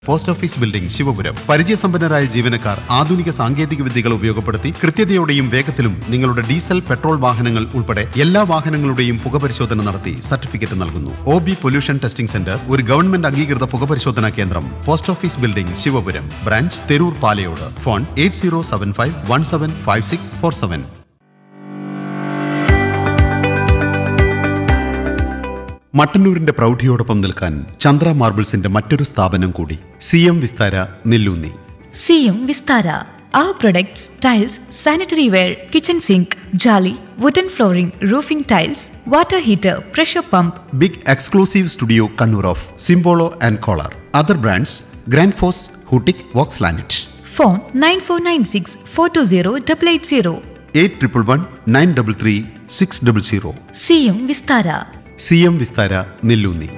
Post office building Sivapuram പരിചയസമ്പന്നരായ ജീവനക്കാർ ആധുനിക സാങ്കേതിക വിദ്യകൾ ഉപയോഗപ്പെടുത്തി കൃത്യതയോടെയും വേഗത്തിലും നിങ്ങളുടെ ഡീസൽ പെട്രോൾ വാഹനങ്ങൾ ഉൾപ്പെടെ എല്ലാ വാഹനങ്ങളുടെയും പുകപരിശോധന നടത്തി സർട്ടിഫിക്കറ്റ് നൽകുന്നു O B pollution testing centre ഒരു ഗവൺമെന്റ് അംഗീകൃത പുകപരിശോധനാ കേന്ദ്രം post office building Sivapuram branch Theroor Palayode phone eight zero seven five one seven five six four seven മട്ടന്നൂരിന്റെ പ്രൗഢിയോടൊപ്പം നിൽക്കാൻ ചന്ദ്ര മാർബിൾസിന്റെ മറ്റൊരു സ്ഥാപനം കൂടി സി എം വിസ്താര നെല്ലൂന്നി സിയും Vistara Our products, tiles, sanitary ware, kitchen sink, jolly, wooden flooring, roofing tiles, water heater, pressure pump, big exclusive studio Kannur of Simpolo and Kohler other brands Grundfos ഹൂട്ടിക് വോക്സ് ലാനറ്റ് phone 9496 420 880. Eight triple one nine double three six double zero സിയും Vistara C M Vistara Nelloonni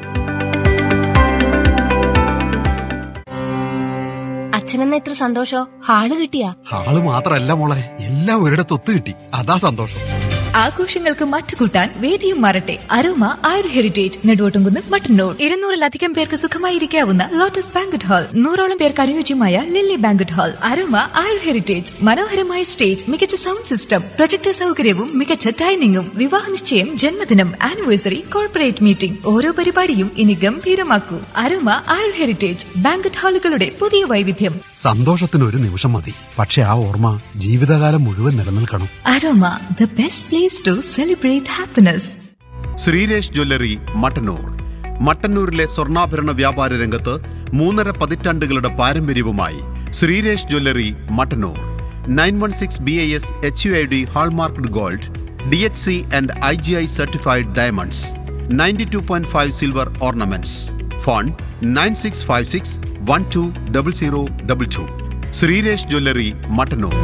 അച്ഛനെന്ന ഇത്ര സന്തോഷോ hall കിട്ടിയാ ആള് മാത്രല്ല മോളെ എല്ലാം ഒരിടത്ത് ഒത്തു കിട്ടി അതാ സന്തോഷം ആഘോഷങ്ങൾക്ക് മറ്റുകൂട്ടാൻ വേദിയും മാറട്ടെ അരോമ ആയുർ ഹെറിറ്റേജ് നെടുവോട്ടുംകുന്ന് മട്ടന്നൂർ ഇരുന്നൂറിലധികം പേർക്ക് സുഖമായിരിക്കാവുന്ന ലോട്ടസ് ബാങ്കറ്റ് ഹാൾ നൂറോളം പേർക്ക് അനുയോജ്യമായ lily banquet hall Aroma Ayur Heritage മനോഹരമായ സ്റ്റേജ് മികച്ച സൗണ്ട് സിസ്റ്റം പ്രൊജക്ടർ സൗകര്യവും മികച്ച ഡൈനിങ്ങും വിവാഹ നിശ്ചയം ജന്മദിനം ആനിവേഴ്സറി കോർപ്പറേറ്റ് മീറ്റിംഗ് ഓരോ പരിപാടിയും ഇനി ഗംഭീരമാക്കൂ അരോമ ആയുർ ഹെറിറ്റേജ് ബാങ്കറ്റ് ഹാളുകളുടെ പുതിയ വൈവിധ്യം സന്തോഷത്തിന് ഒരു നിമിഷം മതി പക്ഷെ ആ ഓർമ്മ ജീവിതകാലം മുഴുവൻ നിലനിൽക്കണം Aroma the best place to celebrate happiness Sreeresh jewellery Mattannur മട്ടന്നൂരിലെ സ്വർണ്ണാഭരണ വ്യാപാര രംഗത്ത് മൂന്നര പതിറ്റാണ്ടുകളുടെ പാരമ്പര്യവുമായി Sreeresh jewellery Mattannur nine one six B I S H U I D hallmarked gold D H C and I G I certified diamonds ninety two point five silver ornaments phone nine six five six one two double zero double two Sreeresh jewellery Mattannur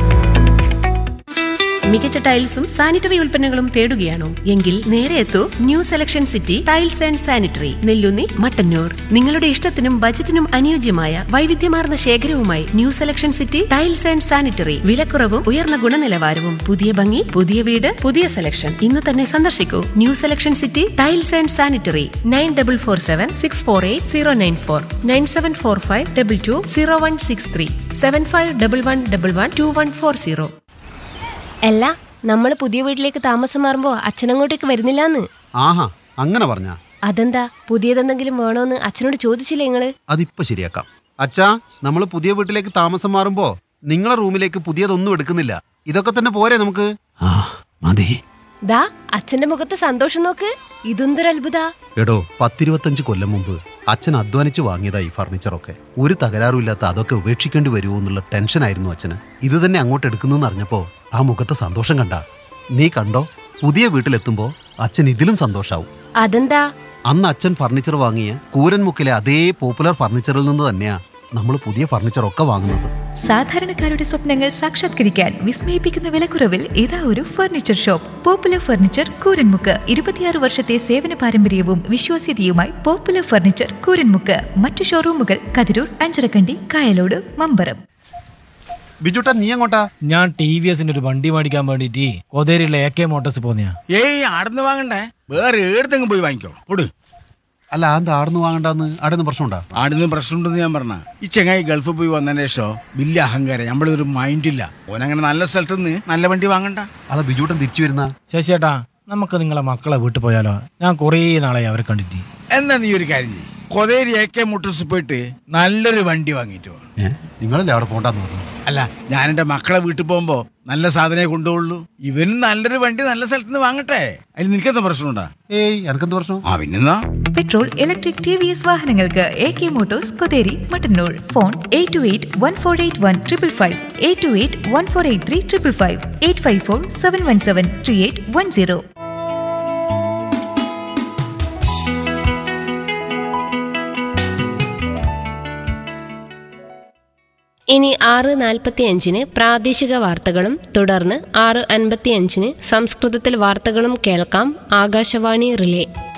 മികച്ച ടൈൽസും sanitary ഉൽപ്പന്നങ്ങളും തേടുകയാണോ എങ്കിൽ നേരെ എത്തൂ new selection city tiles and sanitary Nellunni Mattannur നിങ്ങളുടെ ഇഷ്ടത്തിനും ബജറ്റിനും അനുയോജ്യമായ വൈവിധ്യമാർന്ന ശേഖരവുമായി new selection city tiles and sanitary വിലക്കുറവും ഉയർന്ന ഗുണനിലവാരവും പുതിയ ഭംഗി പുതിയ വീട് പുതിയ സെലക്ഷൻ ഇന്ന് തന്നെ സന്ദർശിക്കൂ new selection city tiles and sanitary nine double four seven six four eight zero nine four nine seven four five double two zero one six three seven five double one double one two one four zero അല്ല നമ്മൾ പുതിയ വീട്ടിലേക്ക് താമസം മാറുമ്പോ അച്ഛനങ്ങോട്ടേക്ക് വരുന്നില്ലാന്ന് ആഹാ അങ്ങനെ പറഞ്ഞാ അതെന്താ പുതിയതെന്തെങ്കിലും വേണോന്ന് അച്ഛനോട് ചോദിച്ചില്ലേ നിങ്ങള് അതിപ്പോ ശരിയാക്കാം അച്ഛാ നമ്മൾ പുതിയ വീട്ടിലേക്ക് താമസം മാറുമ്പോ നിങ്ങളെ റൂമിലേക്ക് പുതിയതൊന്നും എടുക്കുന്നില്ല ഇതൊക്കെ തന്നെ പോരെ നമുക്ക് ആ മതി ദാ അച്ഛന്റെ മുഖത്ത് സന്തോഷം നോക്ക് ഇതെന്തൊരു അത്ഭുത എടോ പത്തിരുപത്തഞ്ച് കൊല്ലം മുമ്പ് അച്ഛൻ അധ്വാനിച്ച് വാങ്ങിയതാ ഈ ഫർണിച്ചറൊക്കെ ഒരു തകരാറുമില്ലാത്ത അതൊക്കെ ഉപേക്ഷിക്കേണ്ടി വരുമോ എന്നുള്ള ടെൻഷനായിരുന്നു അച്ഛന് ഇത് തന്നെ അങ്ങോട്ട് എടുക്കുന്നെന്ന് അറിഞ്ഞപ്പോ ആ മുഖത്തെ സന്തോഷം കണ്ട നീ കണ്ടോ പുതിയ വീട്ടിലെത്തുമ്പോ അച്ഛൻ ഇതിലും സന്തോഷാവും അതെന്താ അന്ന് അച്ഛൻ ഫർണിച്ചർ വാങ്ങിയ കൂരൻമുക്കിലെ അതേ പോപ്പുലർ ഫർണിച്ചറിൽ നിന്ന് തന്നെയാ നമ്മൾ പുതിയ ഫർണിച്ചറൊക്കെ വാങ്ങുന്നത് സാധാരണക്കാരുടെ സ്വപ്നങ്ങൾ സാക്ഷാത്കരിക്കാൻ വിസ്മയിപ്പിക്കുന്ന വിലക്കുറവിൽ ഇതാ ഒരു furniture shop popular furniture Kooranmukku ഇരുപത്തിയാറ് വർഷത്തെ സേവന പാരമ്പര്യവും വിശ്വാസ്യതയുമായി പോപ്പുലർ ഫർണിച്ചർ കൂരൻമുക്ക് മറ്റു ഷോറൂമുകൾ കതിരൂർ അഞ്ചരക്കണ്ടി കായലോട് മമ്പറം ബിജുട്ടാ നീ എങ്ങോട്ടാ ഞാൻ ടി വി എസിന്റെ ഒരു വണ്ടി മേടിക്കാൻ വേണ്ടിട്ട് കൊതേരിയുള്ള എ കെ മോട്ടോഴ്സ് പോന്നെയാ ഏയ് ആടുന്ന് വാങ്ങണ്ടേ വേറെ ഏടത്തെങ്കിലും പോയി വാങ്ങിക്കോ കൊടു അല്ല എന്താ ആടുന്ന് വാങ്ങണ്ടെന്ന് ആടുന്ന് പ്രശ്നമുണ്ടാ ആടുന്ന് പ്രശ്നമുണ്ടെന്ന് ഞാൻ പറഞ്ഞ ഈ ചെങ്ങായി ഗൾഫിൽ പോയി വന്നതിന് ശേഷം വലിയ അഹങ്കാരം നമ്മളൊരു മൈൻഡില്ല ഓനങ്ങനെ നല്ല സ്ഥലത്ത് നിന്ന് നല്ല വണ്ടി വാങ്ങണ്ട അതാ ബിജുട്ടൻ തിരിച്ചു വരുന്ന ശശിയേട്ടാ നമുക്ക് നിങ്ങളെ മക്കളെ വീട്ടിൽ പോയാലോ ഞാൻ കുറേ നാളായി അവരെ കണ്ടിട്ട് എന്നാ നീ ഒരു കാര്യം ചെയ്യ് കൊതേരി എ കെ മോട്ടോഴ്സ് പോയിട്ട് നല്ലൊരു വണ്ടി വാങ്ങിയിട്ട് വാ. ഏ നിങ്ങളല്ലേ അവിടെ പോണ്ടെന്ന് പറഞ്ഞു അല്ല ഞാൻ എൻ്റെ മക്കളെ വീട്ടിൽ പോകുമ്പോ നല്ല സാധനമേ കൊണ്ടുപോകുള്ളൂ ഇവനും നല്ലൊരു വണ്ടി നല്ല സ്ഥലത്ത് നിന്ന് വാങ്ങട്ടെ അതിൽ നിനക്കെന്താ പ്രശ്നമുണ്ടാ ഏയ് എനക്കെന്ത് പ്രശ്നം ആ പിന്നെന്നാ petrol electric T V S വാഹനങ്ങൾക്ക് A K motors Kotheri Mattannur phone eight two eight one four eight one triple five eight two eight one four eight three triple five eight five four seven one seven three eight one zero ഇനി ആറ് നാൽപ്പത്തി അഞ്ചിന് പ്രാദേശിക വാർത്തകളും തുടർന്ന് ആറ് അൻപത്തി അഞ്ചിന് സംസ്കൃതത്തിൽ വാർത്തകളും കേൾക്കാം ആകാശവാണി റിലേ